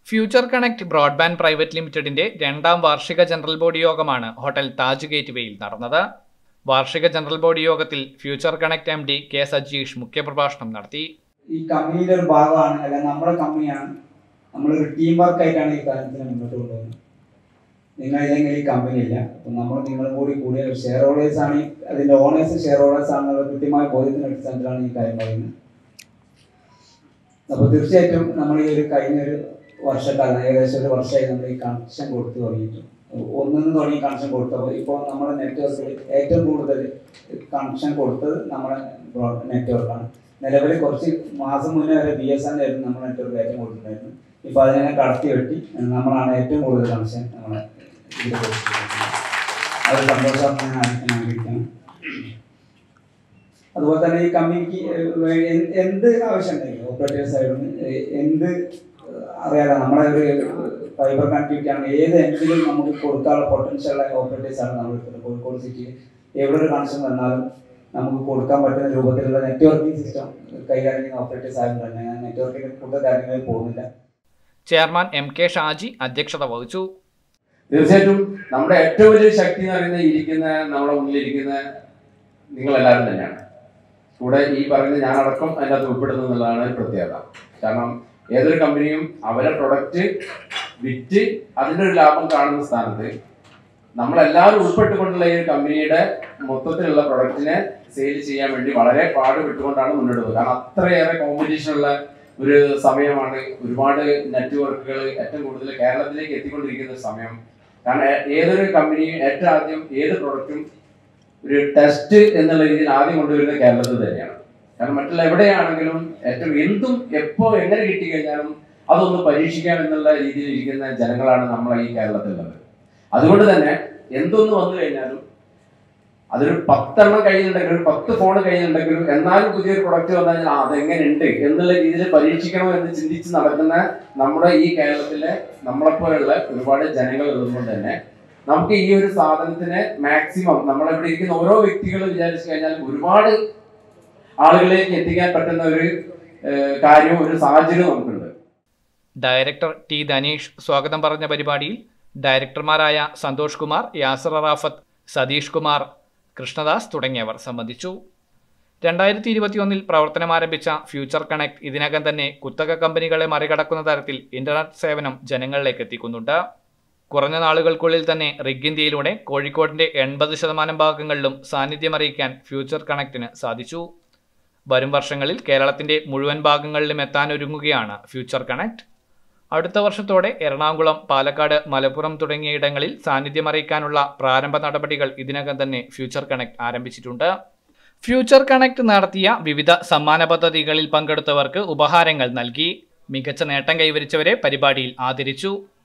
future connect broadband private ലിമിറ്റഡിന്റെ രണ്ടാം വാർഷിക ജനറൽ ബോഡി യോഗമാണ് ഹോട്ടൽ താജ് ഗേറ്റ് വേയിൽ നടന്നത് വാർഷിക ജനറൽ ബോഡി യോഗത്തിൽ future connect M D K Sajeesh മുഖ്യപ്രഭാഷണം നടത്തി ഈ കമ്പനിയുടെ ഒരു ഭാഗമാണ് അല്ലെങ്കിൽ നമ്മുടെ കമ്പനിയാണ് നമ്മളൊരു ടീം വർക്കായിട്ടാണ് ഈ കാര്യത്തിന് മുന്നോട്ട് കൊണ്ടുപോകുന്നത് നിങ്ങൾ ഇല്ലെങ്കിൽ ഈ കമ്പനി ഇല്ല അപ്പം നമ്മൾ നിങ്ങളും കൂടി കൂടിയ ഷെയർ ഹോൾഡേഴ്സ് ആണ് ഈ അതിന്റെ ഓണേഴ്സ് ഷെയർ ഹോൾഡേഴ്സ് ആണെന്നുള്ള കൃത്യമായ ബോധ്യത്തിന് അടിസ്ഥാനത്തിലാണ് ഈ കാര്യം പറയുന്നത് അപ്പോൾ തീർച്ചയായിട്ടും നമ്മൾ ഈ ഒരു കഴിഞ്ഞ ഒരു വർഷക്കാലം ഏകദേശം ഒരു വർഷമായി നമ്മൾ ഈ കണക്ഷൻ കൊടുത്തു തുടങ്ങിയിട്ട് ഒന്നിന്ന് തുടങ്ങി കണക്ഷൻ കൊടുത്തപ്പോൾ ഇപ്പോൾ നമ്മുടെ നെറ്റ്വർക്കിൽ ഏറ്റവും കൂടുതൽ കണക്ഷൻ കൊടുത്തത് നമ്മുടെ നെറ്റ്വർക്കാണ് നിലവിൽ കുറച്ച് മാസം മുന്നേ വരെ ബി എസ് എൻ ആയിരുന്നു നമ്മുടെ നെറ്റ്വർക്ക് ഏറ്റവും കൂടുതലായിരുന്നു ഇപ്പോൾ അതിനെ കടത്തി വെട്ടി നമ്മളാണ് ഏറ്റവും കൂടുതൽ കണക്ഷൻ നമ്മളെ ഇതിൽ കൊടുത്തിരിക്കുന്നത് അത് സന്തോഷം ഞാൻ അറിയിക്കാൻ ആഗ്രഹിക്കുന്നു അതുപോലെ തന്നെ ഈ കമ്പനിക്ക് എന്ത് ആവശ്യം ഉണ്ടെങ്കിലും ഓപ്പറേറ്റേഴ്സ് ആയിരുന്നു എന്ത് അറിയാതെ നമ്മുടെ ഒരു ഫൈബർ കണക്ടിവിറ്റി ആണ് ഏത് എൻഡിലും നമുക്ക് കൊടുക്കാനുള്ള പൊട്ടൻഷ്യൽ ഉള്ള ഓപ്പറേറ്റേഴ്സ് ആണ് നമ്മൾ എടുക്കുന്നത് കോഴിക്കോട് സിറ്റിയിൽ എവിടെ ഒരു കണക്ഷൻ വന്നാലും നമുക്ക് കൊടുക്കാൻ പറ്റുന്ന രൂപത്തിലുള്ള നെറ്റ്വർക്കിംഗ് സിസ്റ്റം കൈകാര്യം ചെയ്യുന്ന ഓപ്പറേറ്റേഴ്സ് ആയതുകൊണ്ട് തന്നെ ഞാൻ നെറ്റ്വർക്കിന്റെ കൂടുതൽ കാര്യങ്ങളിൽ പോകുന്നില്ല ചെയർമാൻ എം കെ ഷാജി അധ്യക്ഷത വഹിച്ചു തീർച്ചയായിട്ടും നമ്മുടെ ഏറ്റവും വലിയ ശക്തി എന്ന് പറയുന്നത് ഇരിക്കുന്ന നമ്മുടെ മുന്നിലിരിക്കുന്ന നിങ്ങളെല്ലാവരും തന്നെയാണ് കൂടെ ഈ പറയുന്ന ഞാനടക്കം അതിനകത്ത് ഉൾപ്പെടുന്നു എന്നുള്ളതാണ് ഒരു പ്രത്യേകത കാരണം ഏതൊരു കമ്പനിയും അവരെ പ്രൊഡക്റ്റ് വിറ്റ് അതിൻ്റെ ഒരു ലാഭം കാണുന്ന സ്ഥാനത്ത് നമ്മളെല്ലാവരും ഉൾപ്പെട്ടുകൊണ്ടുള്ള ഈ ഒരു കമ്പനിയുടെ മൊത്തത്തിലുള്ള പ്രൊഡക്റ്റിനെ സെയിൽ ചെയ്യാൻ വേണ്ടി വളരെ പാടുപെട്ടുകൊണ്ടാണ് മുന്നോട്ട് പോകുന്നത് കാരണം അത്രയേറെ കോമ്പറ്റീഷൻ ഉള്ള ഒരു സമയമാണ് ഒരുപാട് നെറ്റ്വർക്കുകൾ ഏറ്റവും കൂടുതൽ കേരളത്തിലേക്ക് എത്തിക്കൊണ്ടിരിക്കുന്ന ഒരു സമയം കാരണം ഏ- ഏതൊരു കമ്പനിയും ഏറ്റവും ആദ്യം ഏത് പ്രൊഡക്റ്റും ഒരു ടെസ്റ്റ് എന്നുള്ള രീതിയിൽ ആദ്യം കൊണ്ടുവരുന്നത് കേരളത്തിൽ തന്നെയാണ് കാരണം മറ്റുള്ള എവിടെയാണെങ്കിലും ഏറ്റവും എന്തും എപ്പോ എങ്ങനെ കിട്ടിക്കഴിഞ്ഞാലും അതൊന്ന് പരീക്ഷിക്കാം എന്നുള്ള രീതിയിൽ ഇരിക്കുന്ന ജനങ്ങളാണ് നമ്മളെ ഈ കേരളത്തിലുള്ളത് അതുകൊണ്ട് തന്നെ എന്തൊന്ന് വന്നു കഴിഞ്ഞാലും അതൊരു പത്തെണ്ണം കയ്യിലുണ്ടെങ്കിലും ഒരു പത്ത് ഫോൺ കയ്യിലുണ്ടെങ്കിലും എന്നാലും പുതിയൊരു പ്രൊഡക്റ്റ് വന്നു കഴിഞ്ഞാൽ ആ, അതെങ്ങനെയുണ്ട് എന്നുള്ള രീതിയിൽ പരീക്ഷിക്കണോ എന്ന് ചിന്തിച്ച് നടക്കുന്ന നമ്മുടെ ഈ കേരളത്തിലെ നമ്മളെപ്പോലുള്ള ഒരുപാട് ജനങ്ങൾ ഉള്ളതുകൊണ്ട് തന്നെ നമുക്ക് ഈ ഒരു സാധനത്തിനെ മാക്സിമം നമ്മളിവിടെ ഇരിക്കുന്ന ഓരോ വ്യക്തികളും വിചാരിച്ചു കഴിഞ്ഞാൽ ഒരുപാട് ആളുകളിലേക്ക് എത്തിക്കാൻ പറ്റുന്ന ഒരു ഏഹ്, കാര്യവും ഒരു സാഹചര്യവും നമുക്കുണ്ട് ഡയറക്ടർ ടി ധനീഷ് സ്വാഗതം പറഞ്ഞ പരിപാടിയിൽ ഡയറക്ടർമാരായ സന്തോഷ് കുമാർ യാസർ റാഫത്ത് സതീഷ് കുമാർ കൃഷ്ണദാസ് തുടങ്ങിയവർ സംബന്ധിച്ചു രണ്ടായിരത്തി ഇരുപത്തിയൊന്നിൽ പ്രവർത്തനം ആരംഭിച്ച ഫ്യൂച്ചർ കണക്ട് ഇതിനകം തന്നെ കുത്തക കമ്പനികളെ മറികടക്കുന്ന തരത്തിൽ ഇന്റർനെറ്റ് സേവനം ജനങ്ങളിലേക്ക് എത്തിക്കുന്നുണ്ട് കുറഞ്ഞ നാളുകൾക്കുള്ളിൽ തന്നെ റിഗ് ഇന്ത്യയിലൂടെ കോഴിക്കോടിന്റെ എൺപത് ശതമാനം ഭാഗങ്ങളിലും സാന്നിധ്യമറിയിക്കാൻ ഫ്യൂച്ചർ കണക്റ്റിന് സാധിച്ചു വരും വർഷങ്ങളിൽ കേരളത്തിന്റെ മുഴുവൻ ഭാഗങ്ങളിലും എത്താനൊരുങ്ങുകയാണ് ഫ്യൂച്ചർ കണക്ട് അടുത്ത വർഷത്തോടെ എറണാകുളം പാലക്കാട് മലപ്പുറം തുടങ്ങിയ ഇടങ്ങളിൽ സാന്നിധ്യമറിയിക്കാനുള്ള പ്രാരംഭ നടപടികൾ ഇതിനകം തന്നെ ഫ്യൂച്ചർ കണക്ട് ആരംഭിച്ചിട്ടുണ്ട് ഫ്യൂച്ചർ കണക്ട് നടത്തിയ വിവിധ സമ്മാന പദ്ധതികളിൽ പങ്കെടുത്തവർക്ക് ഉപഹാരങ്ങൾ നൽകി മികച്ച നേട്ടം കൈവരിച്ചവരെ പരിപാടിയിൽ ആദരിച്ചു